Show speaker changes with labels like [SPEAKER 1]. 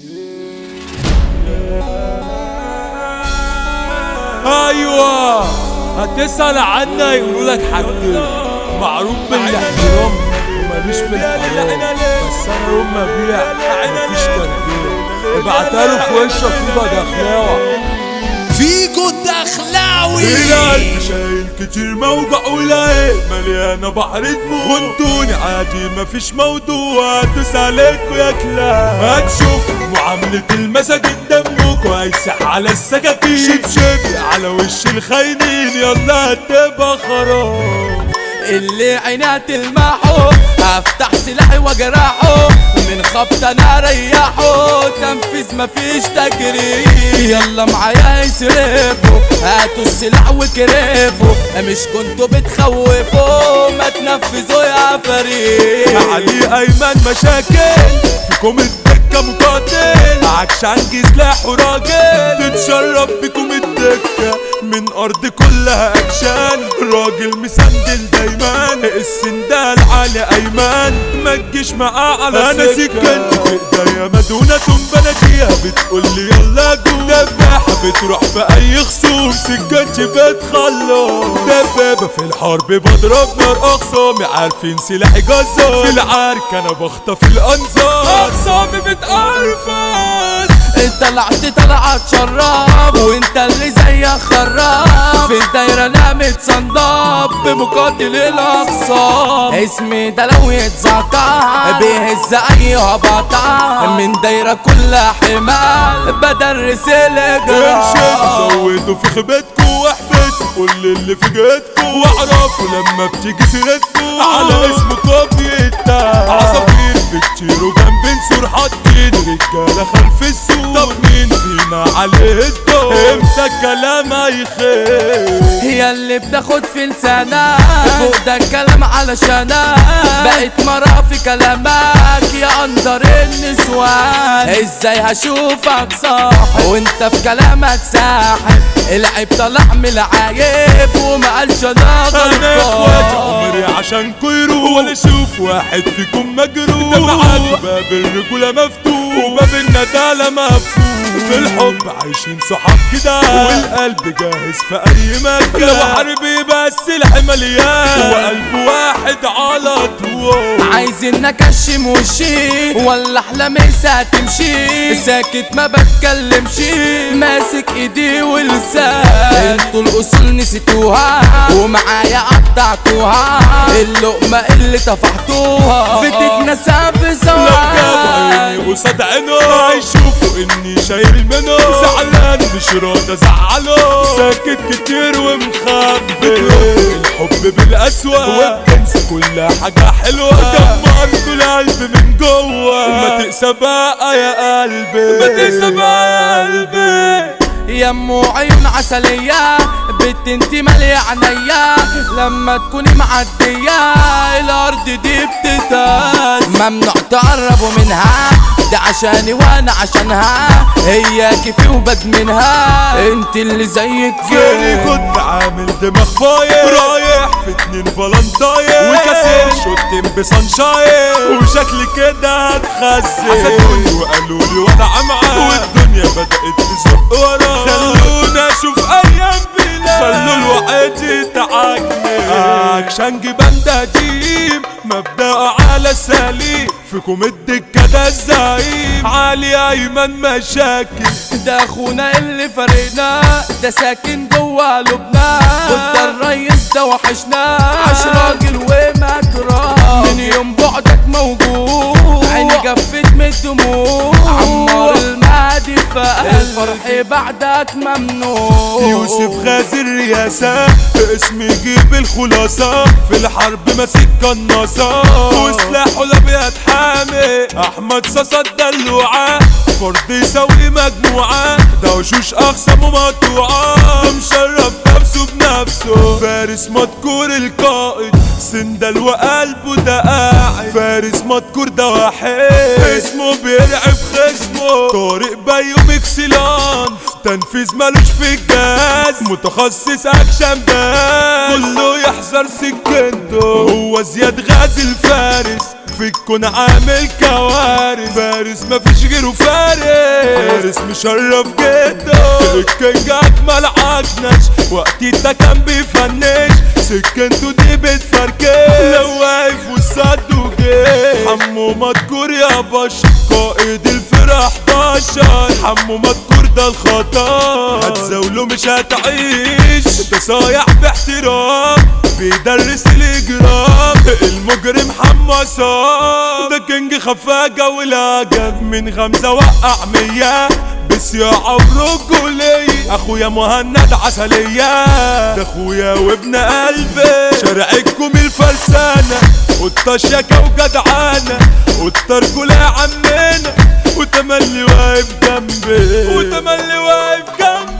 [SPEAKER 1] ايوه هتسأل عنا يقولوا لك حاجتين معروف بالاحترام وماليش في الحرام بس انا يوم ما ابيع مفيش تربيه ابعتها له في وشك فيبقى دخلاوه
[SPEAKER 2] فيجو الدخلاوي
[SPEAKER 1] القلب شايل كتير موجع ولاقي مليانة بحر دموع خنتوني عادي مفيش موضوع هدوس عليكوا يا كلاب هتشوف معاملة المساجين دمكوا هيسح على السكاكين شبشبي على وش الخاينين يلا هتبقى خراب
[SPEAKER 2] اللي عينها تلمحه هفتح سلاحي واجرحه من خبط انا اريحه تنفيذ مفيش تجريح يلا معايا يصرفوا هاتوا السلاح وكرفوا مش كنتوا بتخوفوا ما تنفذوا يا فريق
[SPEAKER 1] علي ايمن مشاكل فيكم الدكة مقاتل عكشانجي سلاح وراجل تتشرب بكم الدكة من ارض كلها اكشان راجل مسندل دايما السندال علي ايمن ما تجيش معاه على انا سكنت في ايديا مدونة بناتيها بتقول لي يلا جو دباحة بتروح في اي خصوم سكنت بتخلص دبابة في الحرب بضرب نار اخصامي عارفين سلاحي جزار في العرك انا بخطف الانظار اخصامي بتقرفص
[SPEAKER 2] طلعت طلعت شراب وانت اللي زيك خراب في الدايرة نامت صنداب بمقاتل الاقصام اسمي ده لو يتزعطع بيهز اي هبطة من دايرة كلها حمال بدرس
[SPEAKER 1] ارشد
[SPEAKER 2] الاجرام
[SPEAKER 1] زودوا في خيبتكوا واحبسوا كل اللي في جيتكوا واعرفوا لما بتيجي سيرتكوا على اسمكوا بيتا عصافير بتطيروا جنب نسور حاطين رجاله خلف السور طب مين فينا عليه الدور امتى الكلام هيخير
[SPEAKER 2] هي اللي بتاخد في لسانك فوق ده الكلام علشانك بقت مرة في كلامك يا اندر النسوان ازاي هشوفك صح وانت في كلامك ساحب العيب طلع من العيب وما قالش انا
[SPEAKER 1] انا اخواتي
[SPEAKER 2] غلطان
[SPEAKER 1] عمري عشانكوا يروح ولا اشوف واحد فيكم مجروح ده معاك باب الرجولة مفتوح وباب الندالة مفتوح في الحب عايشين صحاب كده والقلب جاهز في اي مكان لو حرب يبقى السلاح مليان وقلب واحد على طول
[SPEAKER 2] عايزين اكشم وشي ولا احلامي هتمشي ساكت ما بتكلمش ماسك ايدي ولسان انتوا الاصول نسيتوها ومعايا قطعتوها اللقمه اللي طفحتوها بتتنسى في
[SPEAKER 1] لو جابوا عيني
[SPEAKER 2] ثواني
[SPEAKER 1] قصاد عينه هيشوفوا اني شايل منه زعلان مش راضي ازعله ساكت كتير ومخبي الحب بالاسوأ وبتنسى كل حاجة حلوة دمرت القلب من جوه ما تقسى بقى يا قلبي ما تقسى بقى يا قلبي
[SPEAKER 2] يمو عيون عسلية بنت انتي مالية عينيا لما تكوني معدية الارض دي بتتهز ممنوع تقربوا منها ده عشاني وانا عشانها هي كيفي وبدمنها انت اللي زيك
[SPEAKER 1] فيني
[SPEAKER 2] فين
[SPEAKER 1] كنت عامل دماغ فاير رايح في اتنين فالنتاير وكاسر شوتين بسانشاير وشكلي كده هتخزن حسدوني وقالوا لي وانا عمعة والدنيا بدأت تزق ورا خلونا اشوف ايام بلا خلوا الوقت يتعجني اكشنج باندا جيم مبدأ على السليم فيكم الدكة ده الزعيم علي ايمن مشاكل
[SPEAKER 2] ده اخونا اللي فرقنا ده ساكن جوا لبنان وده الريس ده وحشنا عاش راجل وما تراب من يوم بعدك موجود عيني جفت من الدموع عمار المهدي فقال الفرح بعدك ممنوع
[SPEAKER 1] يوسف غازي الرياسة اسم يجيب الخلاصة في الحرب ماسك قناصة وسلاحه الابيض حامي احمد صاصا الدلوعة فرد يسوي مجموعة ده وشوش اخصم ومقطوعة ده مشرف نفسه بنفسه فارس مذكور القائد سندل وقلبه ده قاعد فارس مذكور ده واحد اسمه بيرعب خصمه طارق بيوم اكسلان تنفيذ ملوش في الجاز متخصص اكشن باز كله يحذر سكنته هو زياد غازي الفارس في الكون عامل كوارث فارس مفيش غيره فارس فارس مشرف جدا الكينج اجمل عجنش وقتي ده كان بيفنش سكنته دي بتفركش لو واقف والصد وجيش حمو مذكور يا باشا قائد الفرقة 11 حمو مذكور ده الخطر هتزاوله مش هتعيش ده صايع باحترام بيدرس الاجرام المجرم حمو صاب ده كينج خفاجة والعجب من غمزة وقع مية بصياعة ورجولية اخويا مهند عسلية ده اخويا وابن قلبي شارعكم الفرسانة والطشيكة وجدعانة والترجولة يا عمنا وتملي واقف جنبي وتملي واقف جنبي